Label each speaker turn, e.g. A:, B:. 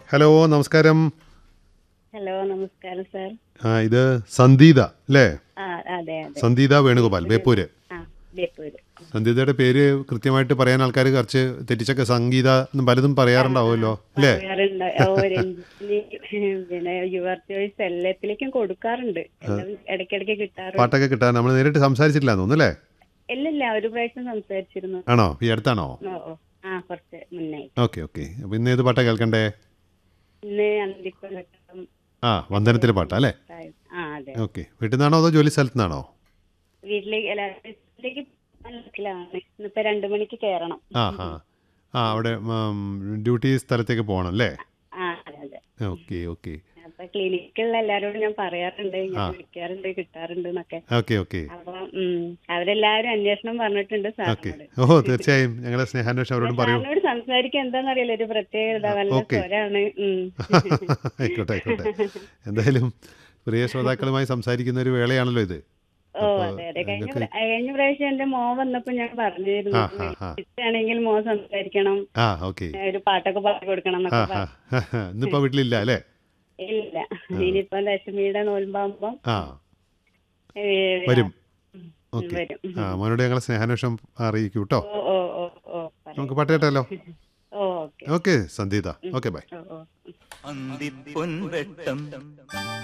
A: Hello നമസ്കാരം
B: hello നമസ്കാരം sir
A: ആ, ഇത് സന്ദീത അല്ലേ
B: ആ അതെ അതെ
A: സന്ദീത വേണുഗോപാൽ ബേപ്പൂര്
B: ആ ബേപ്പൂര്
A: സന്ദീതയുടെ പേര് കൃത്യമായിട്ട് പറയാൻ ആൾക്കാർ കുറച്ച് തെറ്റിച്ചൊക്കെ സംഗീത എന്നും പലതും പറയാറുണ്ടാവുമല്ലോ അല്ലേ
B: പറയാറുണ്ട് ഓ രഞ്ജിനി പിന്നെ യുവർ ചോയ്സ് എല്ലാത്തിലേക്കും കൊടുക്കാറുണ്ട് എല്ലാം ഇടയ്ക്കിടയ്ക്ക് കിട്ടാറുണ്ട്
A: പാട്ടൊക്കെ കിട്ടാൻ നമ്മൾ നേരിട്ട് സംസാരിച്ചിട്ടില്ല തോന്നുന്നു അല്ലേ
B: ഇല്ലില്ല ഒരു പ്രാവശ്യം സംസാരിച്ചിരുന്നു
A: ആണോ ഈ അടുത്താണോ
B: ഓ ഓ ആ കുറച്ച് മുന്നേ
A: ഓക്കെ ഓക്കെ അപ്പോൾ ഇന്ന് ഏത് പാട്ടാണ് കേൾക്കണ്ടേ
B: ഇന്ന് അന്തിക്കൊല്ലം
A: ആ വന്ദനത്തിലെ പാട്ടാ അല്ലേ
B: ആ അതെ
A: ഓക്കെ വീട്ടിൽ നിന്നാണോ അതോ ജോലി സ്ഥലത്തു നിന്നാണോ
B: വീട്ടിലേക്ക് അല്ല വീട്ടിലേക്ക് ാണ് ഇന്നിപ്പോ രണ്ടു മണിക്ക് കയറണം
A: ആ ആ ആ അവിടെ ഡ്യൂട്ടി സ്ഥലത്തേക്ക് പോകണം അല്ലേ
B: ആ അതെ അതെ
A: ഓക്കെ ഓക്കെ
B: അപ്പൊ ക്ലിനിക്കിലുള്ള എല്ലാരോടും ഞാൻ പറയാറുണ്ട് ഞാൻ വിളിക്കാറുണ്ട് കിട്ടാറുണ്ട് എന്നൊക്കെ
A: ഓക്കെ ഓക്കെ
B: അപ്പൊ ഉം, അവരെല്ലാവരും അന്വേഷണം പറഞ്ഞിട്ടുണ്ട്
A: ഓക്കെ
B: സാറിനോട്
A: ഓ തീർച്ചയായും ഞങ്ങളെ സ്നേഹാന്വേഷണം അവരോടും പറയൂ
B: സാറിനോട് സംസാരിക്കാൻ എന്താണെന്നറിയില്ല ഒരു പ്രത്യേകത വല്ല
A: ഓക്കെ.
B: സ്വരാണ് ഉം.
A: ആയിക്കോട്ടെ ആയിക്കോട്ടെ എന്തായാലും പ്രിയ ശ്രോതാക്കളുമായി സംസാരിക്കുന്ന ഒരു വേളയാണല്ലോ ഇത്
B: ഓ അതെ അതെ കഴിഞ്ഞ പ്ര- കഴിഞ്ഞ പ്രാവശ്യം എന്റെ മോ വന്നപ്പോ ഞാൻ പറഞ്ഞിരുന്നു
A: ആ, ആ, ആ.
B: ഇഷ്ടാണെങ്കിൽ മോ സംസാരിക്കണം
A: ആ ഓക്കെ
B: ഏ, ഒരു പാട്ടൊക്കെ പാടി കൊടുക്കണം
A: ആ
B: എന്നൊക്കെ
A: ആ
B: പറഞ്ഞു.
A: ഇന്നിപ്പോ വീട്ടിലില്ല അല്ലേ
B: ഇല്ല ഇനിയിപ്പം ദശമിയുടെ നോൽമ്പാകുമ്പം
A: ആ
B: ഏ,
A: വരും
B: ഉം,
A: ഓക്കെ
B: വരും
A: ആ മോനോട് ഞങ്ങളെ സ്നേഹാന്വേഷണം അറിയിക്കൂ കേട്ടോ
B: ഓ ഓ ഓ ഓ പറയാം.
A: നമുക്ക് പാട്ട് കേട്ടാലോ
B: oh okay
A: okay Sandeetha okay bye
B: oh oh
C: അന്തിപ്പൊൻവെട്ടം